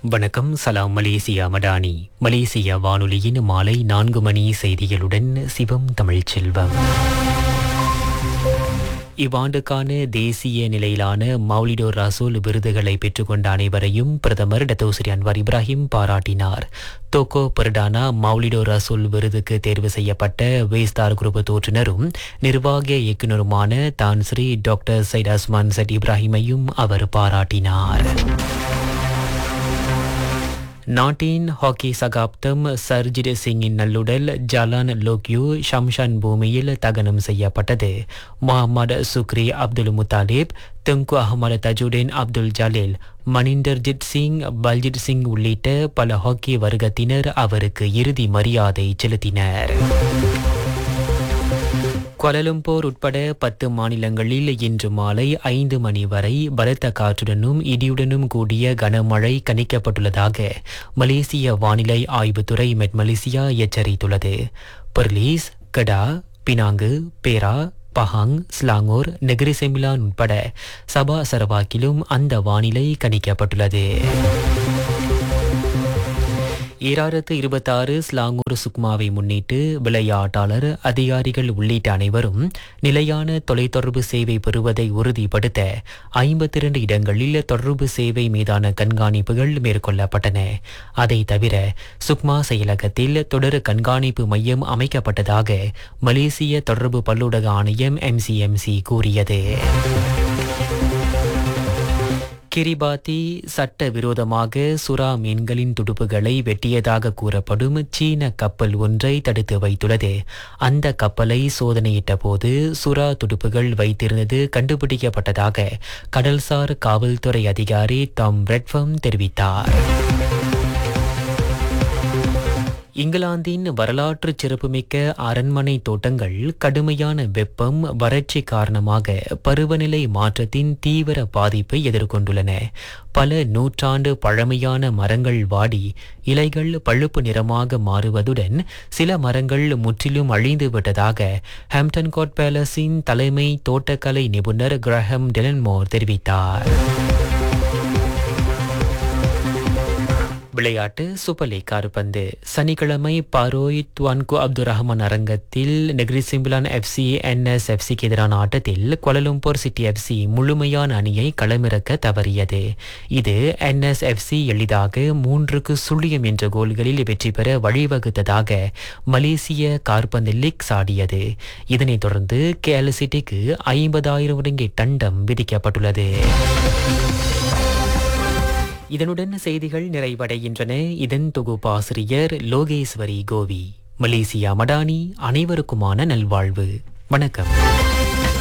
வணக்கம் சலாம் Malaysia Madani Malaysia வானொலியின் மாலை நான்கு மணி செய்திகளுடன் சிவம் தமிழ்ச்செல்வம் இவ்வாண்டுக்கான தேசிய நிலையிலான மௌலிடோ ரசூல் விருதுகளை பெற்றுக்கொண்ட அனைவரையும் பிரதமர் டத்தோஸ்ரீ அன்வார் இப்ராஹிம் பாராட்டினார் தோக்கோ பர்டானா மௌலிடோ ரசூல் விருதுக்கு தேர்வு செய்யப்பட்ட வேஸ்தார் குரூப் தோற்றுனரும் நிர்வாக இயக்குனருமான தான் ஸ்ரீ டாக்டர் சைட் அஸ்மான் சட் இப்ராஹிமையும் அவர் பாராட்டினார் நாட்டின் ஹாக்கி சகாப்தம் சர்ஜித் சிங்கின் நல்லுடல் ஜலான் லோக்யூ ஷம்ஷான் பூமியில் தகனம் செய்யப்பட்டது Mohamed Sukri Abdul Mutalib Tengku Ahmad Tajuddin Abdul Jalil Maninderjit Singh Baljit Singh உள்ளிட்ட பல ஹாக்கி வர்க்கத்தினர் அவருக்கு இறுதி மரியாதை செலுத்தினர் கோலலம்பூர் உட்பட பத்து மாநிலங்களில் இன்று மாலை ஐந்து மணி வரை பலத்த காற்றுடனும் இடியுடனும் கூடிய கனமழை கணிக்கப்பட்டுள்ளதாக மலேசிய வானிலை ஆய்வுத்துறை மெட் மலேசியா எச்சரித்துள்ளது பெர்லீஸ் கடா பினாங்கு பேரா பஹாங் ஸ்லாங்கூர் நெகிரி செமிலான் உட்பட சபா சரவாக்கிலும் அந்த வானிலை கணிக்கப்பட்டுள்ளது ஈராயிரத்து இருபத்தாறு ஸ்லாங்கூர் சுக்மாவை முன்னிட்டு விளையாட்டாளர் அதிகாரிகள் உள்ளிட்ட அனைவரும் நிலையான தொலைத்தொடர்பு சேவை பெறுவதை உறுதிப்படுத்த ஐம்பத்தி இரண்டு இடங்களில் தொடர்பு சேவை மீதான கண்காணிப்புகள் மேற்கொள்ளப்பட்டன அதை தவிர சுக்மா செயலகத்தில் தொடர் கண்காணிப்பு மையம் அமைக்கப்பட்டதாக மலேசிய தொடர்பு பல்லூடக ஆணையம் எம்சிஎம்சி கூறியது கிரிபாத்தி சட்ட விரோதமாக சுறா மீன்களின் துடுப்புகளை வெட்டியதாக கூறப்படும் சீன கப்பல் ஒன்றை தடுத்து வைத்துள்ளது அந்த கப்பலை சோதனையிட்ட போது சுறா துடுப்புகள் வைத்திருந்தது கண்டுபிடிக்கப்பட்டதாக கடல்சார் காவல்துறை அதிகாரி டாம் ரெட்ஃபம் தெரிவித்தார் இங்கிலாந்தின் வரலாற்று சிறப்புமிக்க அரண்மனை தோட்டங்கள் கடுமையான வெப்பம் வறட்சி காரணமாக பருவநிலை மாற்றத்தின் தீவிர பாதிப்பை எதிர்கொண்டுள்ளன பல நூற்றாண்டு பழமையான மரங்கள் வாடி இலைகள் பழுப்பு நிறமாக மாறுவதுடன் சில மரங்கள் முற்றிலும் அழிந்து விட்டதாக ஹாம்டன் கோட் பேலஸின் தலைமை தோட்டக்கலை நிபுணர் கிரஹம் டெலன்மோர் தெரிவித்தார் விளையாட்டு சூப்பர் லீக் கால்பந்து சனிக்கிழமை பாரோய் துவான்கு அப்துல் ரஹ்மான் அரங்கத்தில் நெக்ரி சிம்பிளான் எஃப்சி என்எஸ் எஃப்சிக்கு எதிரான ஆட்டத்தில் கொலலும்பூர் சிட்டி எஃப்சி முழுமையான அணியை களமிறக்க தவறியது இது என்எஸ் எஃப்சி எளிதாக மூன்றுக்கு சுழியம் என்ற கோல்களில் வெற்றி பெற வழிவகுத்ததாக மலேசிய கார்பந்து லீக் சாடியது இதனைத் தொடர்ந்து கேஎல் சிட்டிக்கு ஐம்பதாயிரம் ரிங்கிட் தண்டம் விதிக்கப்பட்டுள்ளது இதனுடன் செய்திகள் நிறைவடைகின்றன இதன் தொகுப்பாசிரியர் லோகேஸ்வரி கோவி மலேசியா மடானி அனைவருக்குமான நல்வாழ்வு வணக்கம்